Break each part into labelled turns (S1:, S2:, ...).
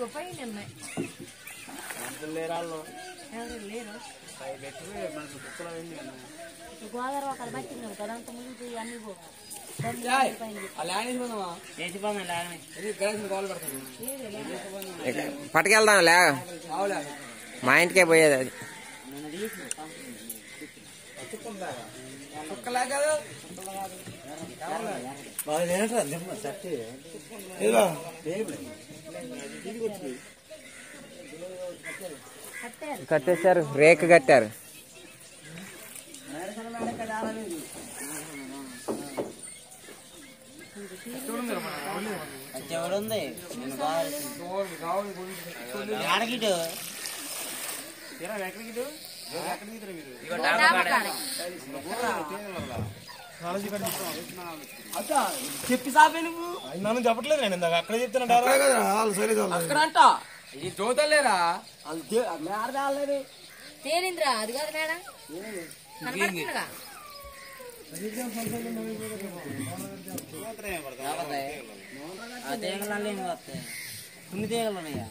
S1: ఇదిగో పైన ఉన్నాయి
S2: లేరాళ్ళు
S1: ఎవరు లేరు
S2: అవి పెట్టి మనకు కుక్కలు అయింది
S1: గోదావరి ఒక పట్టింది కదా అంత ముందు అన్ని పో
S2: చేసి పోదాం లేని
S3: ఇక పట్టుకెళ్దాం లే మా ఇంటికే పోయేది అది
S2: నన్ను తీసి
S1: కట్టారు
S3: కట్టేశారు రేకు కట్టారు
S2: ఎవడు ఉంది నేను బాగా ఆడగిటు
S1: డాబా కాడ.
S2: చెప్పి సాపే నువ్వు
S4: నన్ను చెప్పట్లేదు నేను ఇందాక అక్కడ చెప్తున్నా
S2: అక్కడంట ఇది చూతలేరా వాళ్ళు
S1: తేలిందిరా అది కాదు మేడం కనపడుతుందిగా
S2: ఆ తీగలలో ఏమి వస్తాయి కొన్ని తీగలు ఉన్నాయా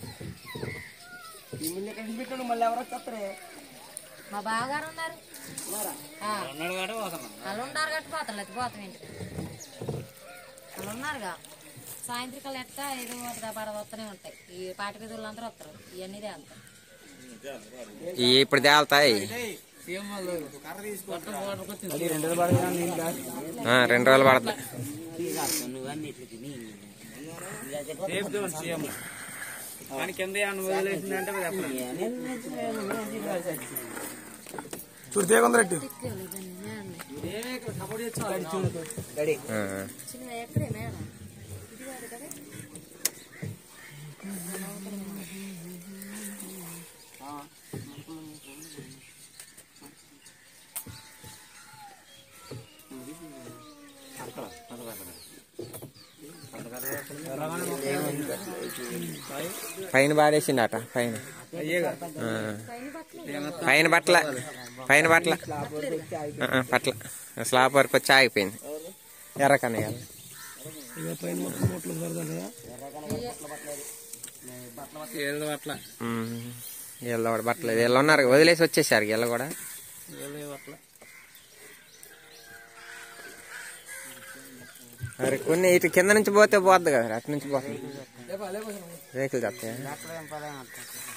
S2: మళ్ళీ ఎవరు వస్తారే
S1: మా బావగారు ఉన్నారు ఆ,
S2: ఉన్నాడు కాదు పోతాం
S1: వాళ్ళు ఉన్నారు గట్టి పోతాం లేకపోతే పోతాం ఇంటికి వాళ్ళు ఉన్నారుగా సాయంత్రికాలు ఎట్ట ఏదో ఒకటి పడ వస్తూనే ఉంటాయి ఈ పాటి పిదులు అందరూ వస్తారు ఇవన్నీ తేలుతారు
S3: ఈ ఇప్పుడు తేలుతాయి ఆ, రెండు రోజులు పడుతుంది
S2: నువ్వు అన్ని ఇట్లా తిని కానీ కింద వదిలేసిందంటే
S4: చూడు తీగొందరెట్టు
S3: ఆ,
S1: చిన్న ఎక్కడే మేడం ఇది కాదు కదా
S3: పైన పాడేసిండట పైన ఆ. పైన బట్టల పైన బట్టల ఆ, ఆ, పట్ల స్లాబ్ వరకు వచ్చి ఆగిపోయింది ఎర్రకన్నయ్య వీళ్ళు కూడా బట్టలేదు వీళ్ళు ఉన్నారు వదిలేసి వచ్చేసారు వీళ్ళు కూడా అరే కొన్ని ఇటు కింద నుంచి పోతే పోద్ది కదా అటు నుంచి పోతుంది రేకులు తప్పాయి
S2: అక్కడ ఏం పదే